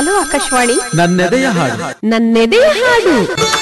hello Akashvani ನನ್ನೆದೆಯ ಹಾಡು ನನ್ನೆದೆಯ ಹಾಡು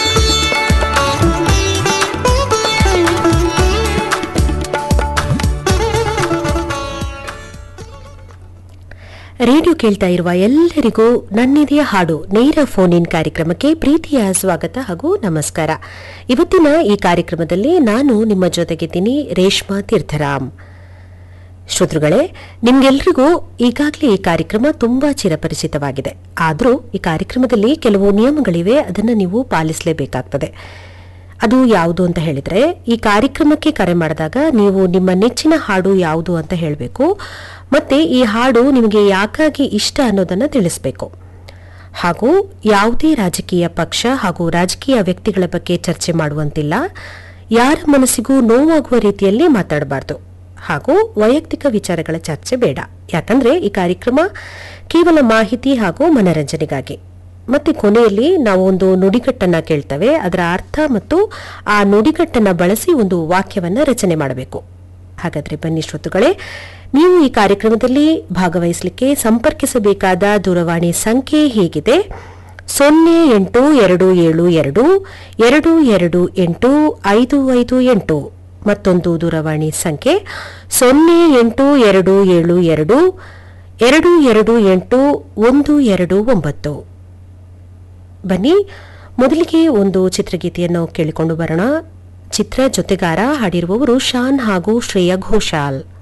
ರೇಡಿಯೋ ಕೇಳ್ತಾ ಇರುವ ಎಲ್ಲರಿಗೂ ನನ್ನೆದೆಯ ಹಾಡು ನೇರ ಫೋನ್ ಇನ್ ಕಾರ್ಯಕ್ರಮಕ್ಕೆ ಪ್ರೀತಿಯ ಸ್ವಾಗತ ಹಾಗೂ ನಮಸ್ಕಾರ ಇವತ್ತಿನ ಈ ಕಾರ್ಯಕ್ರಮದಲ್ಲಿ ನಾನು ನಿಮ್ಮ ಜೊತೆಗಿದ್ದೀನಿ ರೇಷ್ಮಾ ತೀರ್ಥರಾಮ್ ಶ್ರೋತೃಗಳೇ ನಿಮ್ಗೆಲ್ರಿಗೂ ಈಗಾಗಲೇ ಈ ಕಾರ್ಯಕ್ರಮ ತುಂಬಾ ಚಿರಪರಿಚಿತವಾಗಿದೆ ಆದರೂ ಈ ಕಾರ್ಯಕ್ರಮದಲ್ಲಿ ಕೆಲವು ನಿಯಮಗಳಿವೆ ಅದನ್ನು ನೀವು ಪಾಲಿಸಲೇಬೇಕಾಗ್ತದೆ ಅದು ಯಾವುದು ಅಂತ ಹೇಳಿದ್ರೆ ಈ ಕಾರ್ಯಕ್ರಮಕ್ಕೆ ಕರೆ ಮಾಡಿದಾಗ ನೀವು ನಿಮ್ಮ ನೆಚ್ಚಿನ ಹಾಡು ಯಾವುದು ಅಂತ ಹೇಳಬೇಕು ಮತ್ತೆ ಈ ಹಾಡು ನಿಮಗೆ ಯಾಕಾಗಿ ಇಷ್ಟ ಅನ್ನೋದನ್ನ ತಿಳಿಸಬೇಕು ಹಾಗೂ ಯಾವುದೇ ರಾಜಕೀಯ ಪಕ್ಷ ಹಾಗೂ ರಾಜಕೀಯ ವ್ಯಕ್ತಿಗಳ ಬಗ್ಗೆ ಚರ್ಚೆ ಮಾಡುವಂತಿಲ್ಲ ಯಾರ ಮನಸ್ಸಿಗೂ ನೋವಾಗುವ ರೀತಿಯಲ್ಲಿ ಮಾತಾಡಬಾರ್ದು ಹಾಗೂ ವೈಯಕ್ತಿಕ ವಿಚಾರಗಳ ಚರ್ಚೆ ಬೇಡ ಯಾಕಂದ್ರೆ ಈ ಕಾರ್ಯಕ್ರಮ ಕೇವಲ ಮಾಹಿತಿ ಹಾಗೂ ಮನರಂಜನೆಗಾಗಿ ಮತ್ತೆ ಕೊನೆಯಲ್ಲಿ ನಾವು ಒಂದು ನುಡಿಗಟ್ಟನ್ನ ಕೇಳ್ತೇವೆ ಅದರ ಅರ್ಥ ಮತ್ತು ಆ ನುಡಿಗಟ್ಟನ್ನ ಬಳಸಿ ಒಂದು ವಾಕ್ಯವನ್ನ ರಚನೆ ಮಾಡಬೇಕು ಹಾಗಾದ್ರೆ ಬನ್ನಿ ಶ್ರೋತೃಗಳೇ ನೀವು ಈ ಕಾರ್ಯಕ್ರಮದಲ್ಲಿ ಭಾಗವಹಿಸಲಿಕ್ಕೆ ಸಂಪರ್ಕಿಸಬೇಕಾದ ದೂರವಾಣಿ ಸಂಖ್ಯೆ ಹೀಗಿದೆ ಸೊನ್ನೆ ಎಂಟು ಎರಡು ಏಳು ಎರಡು ಎರಡು ಎರಡು ಎಂಟು ಐದು ಐದು ಎಂಟು ಮತ್ತೊಂದು ದೂರವಾಣಿ ಸಂಖ್ಯೆ ಸೊನ್ನೆ ಎಂಟು ಎರಡು ಏಳು ಎರಡು ಎರಡು ಎರಡು ಎಂಟು ಒಂದು ಎರಡು ಒಂಬತ್ತು ಬನ್ನಿ ಮೊದಲಿಗೆ ಒಂದು ಚಿತ್ರಗೀತೆಯನ್ನು ಕೇಳಿಕೊಂಡು ಬರೋಣ ಚಿತ್ರ ಜೊತೆಗಾರ ಹಾಡಿರುವವರು ಶಾನ್ ಹಾಗೂ ಶ್ರೇಯಾ ಘೋಷಾಲ್